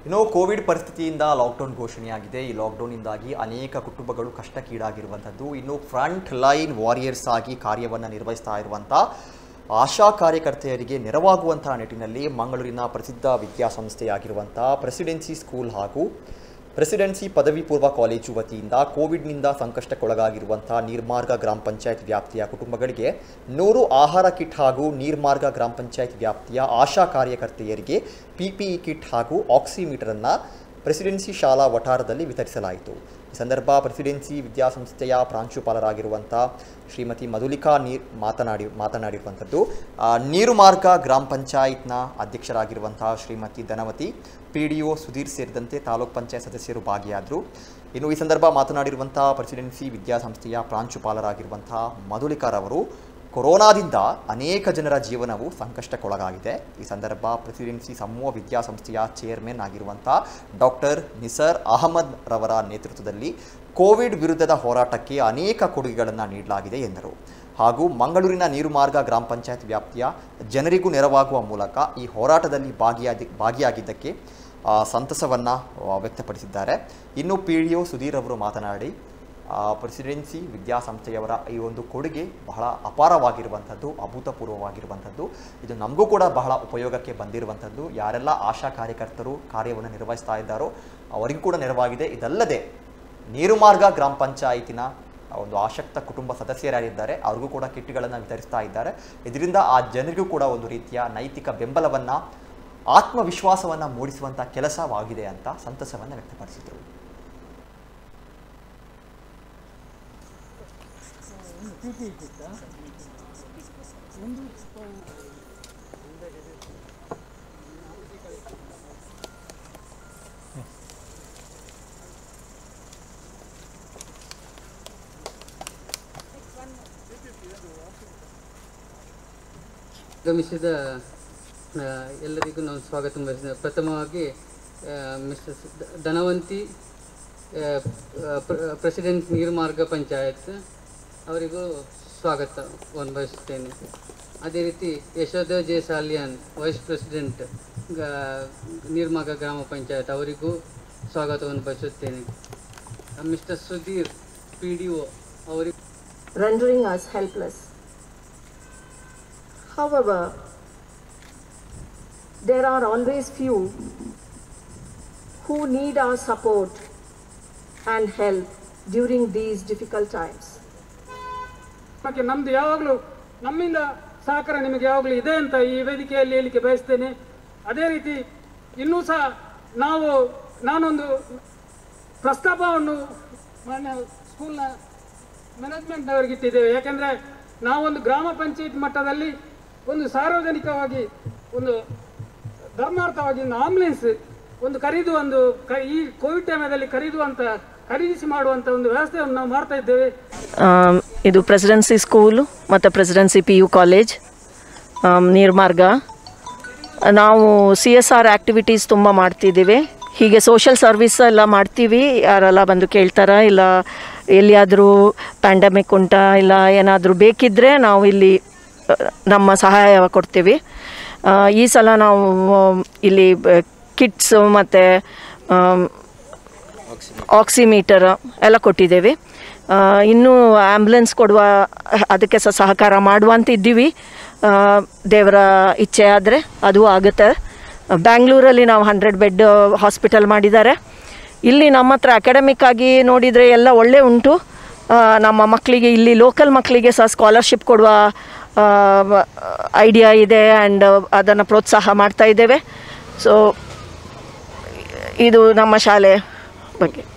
ಇನ್ನು ಕೋವಿಡ್ ಪರಿಸ್ಥಿತಿಯಿಂದ ಲಾಕ್ಡೌನ್ ಘೋಷಣೆಯಾಗಿದೆ ಈ ಲಾಕ್ಡೌನ್ನಿಂದಾಗಿ ಅನೇಕ ಕುಟುಂಬಗಳು ಕಷ್ಟಕ್ಕೀಡಾಗಿರುವಂಥದ್ದು ಇನ್ನು ಫ್ರಂಟ್ ಲೈನ್ ವಾರಿಯರ್ಸ್ ಆಗಿ ಕಾರ್ಯವನ್ನು ನಿರ್ವಹಿಸ್ತಾ ಇರುವಂಥ ಆಶಾ ಕಾರ್ಯಕರ್ತೆಯರಿಗೆ ನೆರವಾಗುವಂತಹ ನಿಟ್ಟಿನಲ್ಲಿ ಮಂಗಳೂರಿನ ಪ್ರಸಿದ್ಧ ವಿದ್ಯಾಸಂಸ್ಥೆಯಾಗಿರುವಂಥ ಪ್ರೆಸಿಡೆನ್ಸಿ ಸ್ಕೂಲ್ ಹಾಗೂ ಪ್ರೆಸಿಡೆನ್ಸಿ ಪದವಿ ಪೂರ್ವ ಕಾಲೇಜು ವತಿಯಿಂದ ಕೋವಿಡ್ನಿಂದ ಸಂಕಷ್ಟಕ್ಕೊಳಗಾಗಿರುವಂಥ ನೀರ್ಮಾರ್ಗ ಗ್ರಾಮ ಪಂಚಾಯತ್ ವ್ಯಾಪ್ತಿಯ ಕುಟುಂಬಗಳಿಗೆ ನೂರು ಆಹಾರ ಕಿಟ್ ಹಾಗೂ ನೀರ್ಮಾರ್ಗ ಗ್ರಾಮ ಪಂಚಾಯತ್ ವ್ಯಾಪ್ತಿಯ ಆಶಾ ಕಾರ್ಯಕರ್ತೆಯರಿಗೆ ಪಿಪಿಇ ಕಿಟ್ ಹಾಗೂ ಆಕ್ಸಿಮೀಟರನ್ನು ಪ್ರೆಸಿಡೆನ್ಸಿ ಶಾಲಾ ವಠಾರದಲ್ಲಿ ವಿತರಿಸಲಾಯಿತು ಈ ಸಂದರ್ಭ ಪ್ರೆಸಿಡೆನ್ಸಿ ವಿದ್ಯಾಸಂಸ್ಥೆಯ ಪ್ರಾಂಶುಪಾಲರಾಗಿರುವಂಥ ಶ್ರೀಮತಿ ಮಧುಲಿಕಾ ನೀರ್ ಮಾತನಾಡಿ ಮಾತನಾಡಿರುವಂಥದ್ದು ಆ, ನೀರುಮಾರ್ಗ ಗ್ರಾಮ ಪಂಚಾಯತ್ನ ಅಧ್ಯಕ್ಷರಾಗಿರುವಂಥ Shrimati Dhanavathi P D O Sudhir ಸೇರಿದಂತೆ ತಾಲೂಕ್ ಪಂಚಾಯತ್ ಸದಸ್ಯರು ಭಾಗಿಯಾದರು ಇನ್ನು ಈ ಸಂದರ್ಭ ಮಾತನಾಡಿರುವಂಥ ಪ್ರೆಸಿಡೆನ್ಸಿ ವಿದ್ಯಾಸಂಸ್ಥೆಯ ಪ್ರಾಂಶುಪಾಲರಾಗಿರುವಂಥ ಮಧುಲಿಕಾರವರು ಕೊರೋನಾದಿಂದ ಅನೇಕ ಜನರ ಜೀವನವು ಸಂಕಷ್ಟಕ್ಕೊಳಗಾಗಿದೆ ಈ ಸಂದರ್ಭ ಪ್ರೆಸಿಡೆನ್ಸಿ ಸಮೂಹ ವಿದ್ಯಾಸಂಸ್ಥೆಯ ಚೇರ್ಮನ್ ಆಗಿರುವಂಥ ಡಾಕ್ಟರ್ ನಿಸರ್ ಅಹಮದ್ ರವರ ನೇತೃತ್ವದಲ್ಲಿ ಕೋವಿಡ್ ವಿರುದ್ಧದ ಹೋರಾಟಕ್ಕೆ ಅನೇಕ ಕೊಡುಗೆಗಳನ್ನು ನೀಡಲಾಗಿದೆ ಎಂದರು ಹಾಗೂ ಮಂಗಳೂರಿನ ನೀರುಮಾರ್ಗ ಗ್ರಾಮ ಪಂಚಾಯತ್ ವ್ಯಾಪ್ತಿಯ ಜನರಿಗೂ ನೆರವಾಗುವ ಮೂಲಕ ಈ ಹೋರಾಟದಲ್ಲಿ ಭಾಗಿಯಾಗಿ ಭಾಗಿಯಾಗಿದ್ದಕ್ಕೆ ಆ, ಸಂತಸವನ್ನು ಆ, ವ್ಯಕ್ತಪಡಿಸಿದ್ದಾರೆ ಇನ್ನು ಪಿ ಡಿ ಒ ಸುಧೀರ್ ಅವರು ಮಾತನಾಡಿ ಆ, ಪ್ರೆಸಿಡೆನ್ಸಿ ವಿದ್ಯಾಸಂಸ್ಥೆಯವರ ಈ ಒಂದು ಕೊಡುಗೆ ಬಹಳ ಅಪಾರವಾಗಿರುವಂಥದ್ದು ಅಭೂತಪೂರ್ವವಾಗಿರುವಂಥದ್ದು ಇದು ನಮಗೂ ಕೂಡ ಬಹಳ ಉಪಯೋಗಕ್ಕೆ ಬಂದಿರುವಂಥದ್ದು ಯಾರೆಲ್ಲ ಆಶಾ ಕಾರ್ಯಕರ್ತರು ಕಾರ್ಯವನ್ನು ನಿರ್ವಹಿಸ್ತಾ ಇದ್ದಾರೋ ಅವರಿಗೂ ಕೂಡ ನೆರವಾಗಿದೆ ಇದಲ್ಲದೆ ನೀರುಮಾರ್ಗ ಗ್ರಾಮ ಪಂಚಾಯಿತಿನ ಒಂದು ಆಸಕ್ತ ಕುಟುಂಬ ಸದಸ್ಯರಾಗಿದ್ದಾರೆ ಅವ್ರಿಗೂ ಕೂಡ ಕಿಟ್ಗಳನ್ನು ವಿತರಿಸ್ತಾ ಇದ್ದಾರೆ ಇದರಿಂದ ಆ ಜನರಿಗೂ ಕೂಡ ಒಂದು ರೀತಿಯ ನೈತಿಕ ಬೆಂಬಲವನ್ನು ಆತ್ಮವಿಶ್ವಾಸವನ್ನು ಮೂಡಿಸುವಂಥ ಕೆಲಸವಾಗಿದೆ ಅಂತ ಸಂತಸವನ್ನು ವ್ಯಕ್ತಪಡಿಸಿದರು ಆಗಮಿಸಿದ ಆ, ಎಲ್ಲರಿಗೂ ನಾನು ಸ್ವಾಗತ ಬಯಸ್ತೇನೆ ಪ್ರಥಮವಾಗಿ ಆ, ಮಿಸ್ಟರ್ ದ- ಧನವಂತಿ ಆ, ಪ್ರ- ಪ್ರೆಸಿಡೆಂಟ್ ನೀರ್ಮಾರ್ಗ ಪಂಚಾಯತ್ ಅವರಿಗೂ ಸ್ವಾಗತವನ್ನು ಬಯಸುತ್ತೇನೆ ಅದೇ ರೀತಿ Yashoda J Saliyan vice president ಗ- ನೀರ್ಮಾರ್ಗ ಗ್ರಾಮ ಪಂಚಾಯತ್ ಅವರಿಗೂ ಸ್ವಾಗತವನ್ನು ಬಯಸುತ್ತೇನೆ mister Sudhir P D O ಅವರಿಗೂ rendering us helpless. However, there are always few who need our support and help during these difficult times. ನಮಗೆ ನಮ್ದು ಯಾವಾಗಲೂ ನಮ್ಮಿಂದ ಸಹಕಾರ ನಿಮಗೆ ಯಾವಾಗಲೂ ಇದೆ ಅಂತ ಈ ವೇದಿಕೆಯಲ್ಲಿ ಹೇಳಲಿಕ್ಕೆ ಬಯಸ್ತೇನೆ ಅದೇ ರೀತಿ ಇನ್ನೂ ಸಹ ನಾವು ನಾನೊಂದು ಪ್ರಸ್ತಾಪವನ್ನು ಮಾನ್ಯ ಸ್ಕೂಲ್ನ ಮ್ಯಾನೇಜ್ಮೆಂಟ್ನವರಿಗೆ ಇಟ್ಟಿದ್ದೇವೆ ಯಾಕೆಂದರೆ ನಾವೊಂದು ಗ್ರಾಮ ಪಂಚಾಯತ್ ಮಟ್ಟದಲ್ಲಿ ಒಂದು ಸಾರ್ವಜನಿಕವಾಗಿ ಒಂದು ಧರ್ಮಾರ್ಥವಾಗಿ ಒಂದು ಆಂಬುಲೆನ್ಸ್ ಒಂದು ಖರೀದು ಒಂದು ಕ ಈ ಕೋವಿಡ್ ಟೈಮಲ್ಲಿ ಖರೀದುವಂತ ಖರೀದಿಸಿ ಮಾಡುವಂಥ ಒಂದು ವ್ಯವಸ್ಥೆಯನ್ನು ನಾವು ಮಾಡ್ತಾ ಇದ್ದೇವೆ ಆಮ್, ಇದು ಪ್ರೆಸಿಡೆನ್ಸಿ ಸ್ಕೂಲು ಮತ್ತು ಪ್ರೆಸಿಡೆನ್ಸಿ ಪಿ ಯು ಕಾಲೇಜ್ ಆಮ್, ನೀರ್ಮಾರ್ಗ ನಾವು ಸಿ ಎಸ್ ಆರ್ ಆ್ಯಕ್ಟಿವಿಟೀಸ್ ತುಂಬ ಮಾಡ್ತಿದ್ದೀವಿ ಹೀಗೆ ಸೋಷಲ್ ಸರ್ವಿಸ್ ಎಲ್ಲ ಮಾಡ್ತೀವಿ ಯಾರೆಲ್ಲ ಬಂದು ಕೇಳ್ತಾರ ಇಲ್ಲ ಎಲ್ಲಿಯಾದರೂ ಪ್ಯಾಂಡಮಿಕ್ ಉಂಟಾ ಇಲ್ಲ ಏನಾದರೂ ಬೇಕಿದ್ದರೆ ನಾವು ಇಲ್ಲಿ ಅ, ನಮ್ಮ ಸಹಾಯ ಕೊಡ್ತೀವಿ ಆ, ಈ ಸಲ ನಾವು ಇಲ್ಲಿ ಕಿಟ್ಸು ಮತ್ತು ಆಕ್ಸಿಮೀಟರ್ ಎಲ್ಲ ಕೊಟ್ಟಿದ್ದೇವೆ ಆ, ಇನ್ನೂ ಆ್ಯಂಬುಲೆನ್ಸ್ ಕೊಡುವ ಅದಕ್ಕೆ ಸಹ ಸಹಕಾರ ಮಾಡುವ ಅಂತ ಇದ್ದೀವಿ ಆ, ದೇವರ ಇಚ್ಛೆ ಆದರೆ ಅದು ಆಗುತ್ತೆ ಬ್ಯಾಂಗ್ಳೂರಲ್ಲಿ ನಾವು ಹಂಡ್ರೆಡ್ ಬೆಡ್ ಹಾಸ್ಪಿಟಲ್ ಮಾಡಿದ್ದಾರೆ ಇಲ್ಲಿ ನಮ್ಮ ಹತ್ರ ಅಕಾಡೆಮಿಕ್ ಆಗಿ ನೋಡಿದರೆ ಎಲ್ಲ ಒಳ್ಳೆ ಉಂಟು ಆ, ನಮ್ಮ ಮಕ್ಕಳಿಗೆ ಇಲ್ಲಿ ಲೋಕಲ್ ಮಕ್ಕಳಿಗೆ ಸಹ ಸ್ಕಾಲರ್ಶಿಪ್ ಕೊಡುವ ಐಡಿಯಾ ಇದೆ ಆ್ಯಂಡ್ ಅದನ್ನು ಪ್ರೋತ್ಸಾಹ ಮಾಡ್ತಾ ಇದ್ದೇವೆ ಸೊ ಇದು ನಮ್ಮ ಶಾಲೆ ಬಗ್ಗೆ